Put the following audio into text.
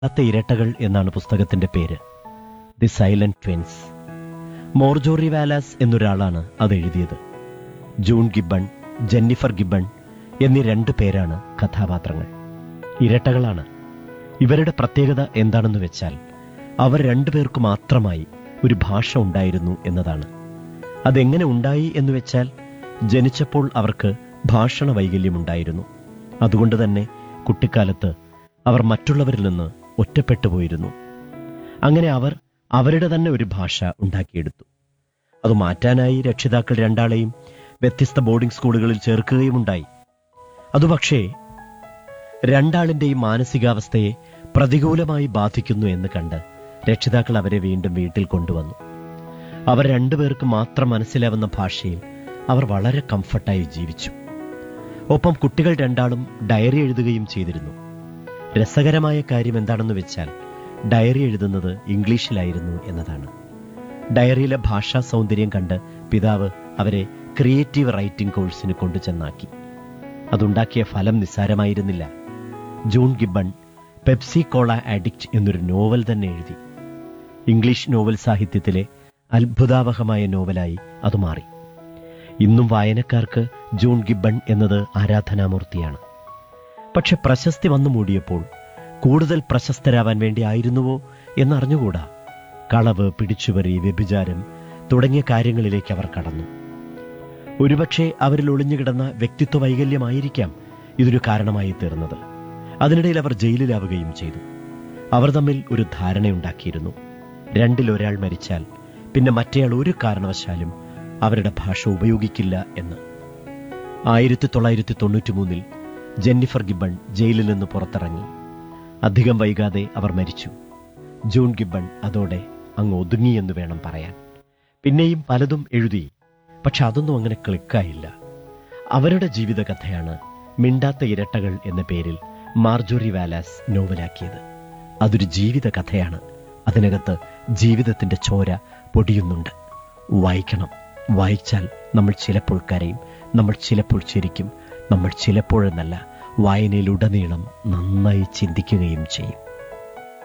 മിണ്ടാത്ത ഇരട്ടകൾ എന്നാണ് പുസ്തകത്തിന്റെ പേര് the silent twins Marjorie Wallace എന്നൊരാളാണ് അത് എഴുതിയത് ജൂൺ ഗിബൺ ജെന്നിഫർ ഗിബൺ എന്നീ രണ്ട് പേരാണ് കഥാപാത്രങ്ങൾ ഇരട്ടകളാണ് ഇവരുടെ പ്രത്യേകത എന്താണെന്ന് വെച്ചാൽ അവർ രണ്ടുപേർക്ക് മാത്രമായി ഒരു ഭാഷ ഉണ്ടായിരുന്നു എന്നതാണ് അതെങ്ങനെ ഉണ്ടായി എന്ന് വെച്ചാൽ ജനിച്ചപ്പോൾ അവർക്ക് ഭാഷണ വൈകല്യമുണ്ടായിരുന്നു അതുകൊണ്ട് തന്നെ കുട്ടിക്കാലത്ത് അവർ മറ്റുള്ളവരിൽ നിന്ന് ഒറ്റപ്പെട്ടു പോയിരുന്നു അങ്ങനെ അവർ അവരുടെ തന്നെ ഒരു ഭാഷ ഉണ്ടാക്കിയെടുത്തു അത് മാറ്റാനായി രക്ഷിതാക്കൾ രണ്ടാളെയും വ്യത്യസ്ത ബോർഡിംഗ് സ്കൂളുകളിൽ ചേർക്കുകയുമുണ്ടായി അതുപക്ഷേ രണ്ടാളിന്റെയും മാനസികാവസ്ഥയെ പ്രതികൂലമായി ബാധിക്കുന്നു എന്ന് കണ്ട് രക്ഷിതാക്കൾ അവരെ വീണ്ടും വീട്ടിൽ കൊണ്ടുവന്നു അവർ രണ്ടുപേർക്ക് മാത്രം മനസ്സിലാവുന്ന ഭാഷയിൽ അവർ വളരെ കംഫർട്ടായി ജീവിച്ചു ഒപ്പം കുട്ടികൾ രണ്ടാളും ഡയറി എഴുതുകയും ചെയ്തിരുന്നു രസകരമായ കാര്യം എന്താണെന്ന് വെച്ചാൽ ഡയറി എഴുതുന്നത് ഇംഗ്ലീഷിലായിരുന്നു എന്നതാണ് ഡയറിയിലെ ഭാഷാ സൗന്ദര്യം കണ്ട് പിതാവ് അവരെ ക്രിയേറ്റീവ് റൈറ്റിംഗ് കോഴ്സിന് കൊണ്ടുചെന്നാക്കി അതുണ്ടാക്കിയ ഫലം നിസ്സാരമായിരുന്നില്ല June Gibbon Pepsi cola addict എന്നൊരു നോവൽ തന്നെ എഴുതി ഇംഗ്ലീഷ് നോവൽ സാഹിത്യത്തിലെ അത്ഭുതാവഹമായ നോവലായി അത് മാറി ഇന്നും വായനക്കാർക്ക് ജൂൺ ഗിബൺ എന്നത് ആരാധനാമൂർത്തിയാണ് പക്ഷെ പ്രശസ്തി വന്നു മൂടിയപ്പോൾ കൂടുതൽ പ്രശസ്തരാവാൻ വേണ്ടി ആയിരുന്നുവോ എന്നറിഞ്ഞുകൂടാ കളവ് പിടിച്ചുപറി വ്യഭിചാരം തുടങ്ങിയ കാര്യങ്ങളിലേക്ക് അവർ കടന്നു ഒരുപക്ഷെ അവരിൽ ഒളിഞ്ഞുകിടന്ന വ്യക്തിത്വ വൈകല്യമായിരിക്കാം ഇതിനു കാരണമായി തീർന്നത് അതിനിടയിൽ അവർ ജയിലിലാവുകയും ചെയ്തു അവർ തമ്മിൽ ഒരു ധാരണയുണ്ടാക്കിയിരുന്നു രണ്ടിൽ ഒരാൾ മരിച്ചാൽ പിന്നെ മറ്റേയാൾ ഒരു കാരണവശാലും അവരുടെ ഭാഷ ഉപയോഗിക്കില്ല എന്ന് ആയിരത്തി തൊള്ളായിരത്തി തൊണ്ണൂറ്റി മൂന്നിൽ ജെന്നിഫർ ഗിബൺ ജയിലിൽ നിന്ന് പുറത്തിറങ്ങി അധികം വൈകാതെ അവർ മരിച്ചു ജൂൺ ഗിബൺ അതോടെ അങ്ങ് ഒതുങ്ങിയെന്ന് വേണം പറയാൻ പിന്നെയും പലതും എഴുതി പക്ഷെ അതൊന്നും അങ്ങനെ ക്ലിക്കായില്ല അവരുടെ ജീവിതകഥയാണ് മിണ്ടാത്ത ഇരട്ടകൾ എന്ന പേരിൽ മാർജോറി വാലാസ് നോവലാക്കിയത് അതൊരു ജീവിത കഥയാണ് അതിനകത്ത് ജീവിതത്തിന്റെ ചോര പൊടിയുന്നുണ്ട് വായിക്കണം വായിച്ചാൽ നമ്മൾ ചിലപ്പോൾ കരയും നമ്മൾ ചിലപ്പോൾ ചിരിക്കും നമ്മൾ ചിലപ്പോഴെന്നല്ല വായനയിലുടനീളം നന്നായി ചിന്തിക്കുകയും ചെയ്യും